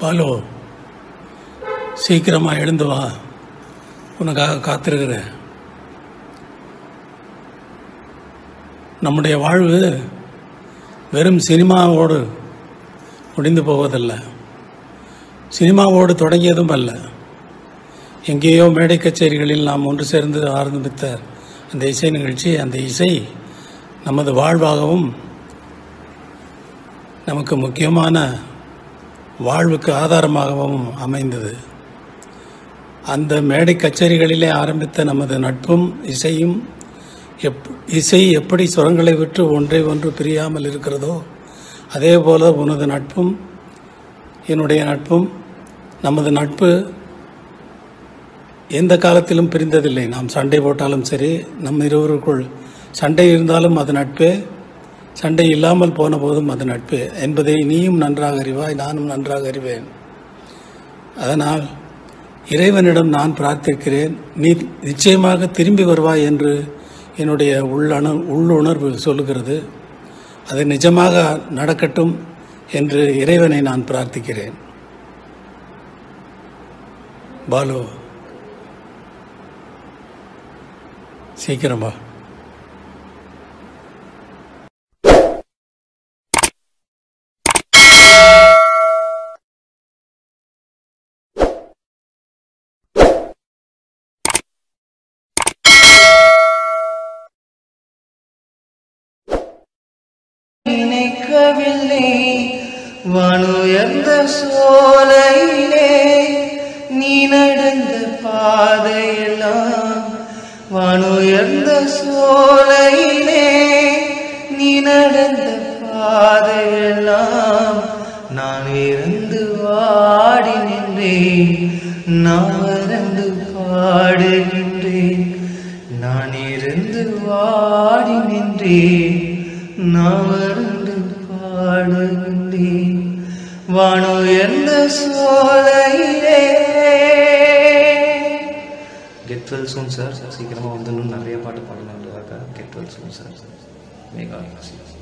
பாலு சீக்கிரமா எழுந்து வா உனக்காக காத்திருக்கிறேன் நம்முடைய வாழ்வு வெறும் சினிமாவோடு முடிந்து போவதல்ல சினிமாவோடு தொடங்கியதும் அல்ல எங்கேயோ மேடை கச்சேரிகளில் நாம் ஒன்று சேர்ந்து ஆரம்பித்த அந்த இசை நிகழ்ச்சி அந்த இசை நமது வாழ்வாகவும் நமக்கு முக்கியமான வாழ்வுக்கு ஆதாரமாகவும் அமைந்தது அந்த மேடை கச்சேரிகளிலே ஆரம்பித்த நமது நட்பும் இசையும் எப் இசை எப்படி சுரங்களை விட்டு ஒன்றை ஒன்று பிரியாமல் இருக்கிறதோ அதே போல உனது நட்பும் என்னுடைய நட்பும் நமது நட்பு எந்த காலத்திலும் பிரிந்ததில்லை நாம் சண்டை போட்டாலும் சரி நம் இருவருக்குள் சண்டை இருந்தாலும் அது நட்பே சண்டை இல்லாமல் போன போதும் அது நட்பு என்பதை நீயும் நன்றாக அறிவாய் நானும் நன்றாக அறிவேன் அதனால் இறைவனிடம் நான் பிரார்த்திக்கிறேன் நீ நிச்சயமாக திரும்பி வருவாய் என்று என்னுடைய உள்ளணு உள்ளுணர்வு சொல்லுகிறது அது நிஜமாக நடக்கட்டும் என்று இறைவனை நான் பிரார்த்திக்கிறேன் பாலு சீக்கிரமா நினைக்கவில்லை வானுயர்ந்த சோலையிலே நீ நடந்த பாதையெல்லாம் வானுயர்ந்த சோலையிலே நீ நடந்த பாதையெல்லாம் நான் இருந்து வாடி நின்றேன் நான் மறந்து பாடுகின்றேன் நான் இருந்து வாடி நின்றேன் நான் மறந்து பாடுகின்றேன் வானோ எந்த சோலையிலே கெட் வெல் சூன் சார் சீக்கிரமாக வந்து இன்னும் நிறைய பாட்டு பாடலான்றதாக get well soon sir Megha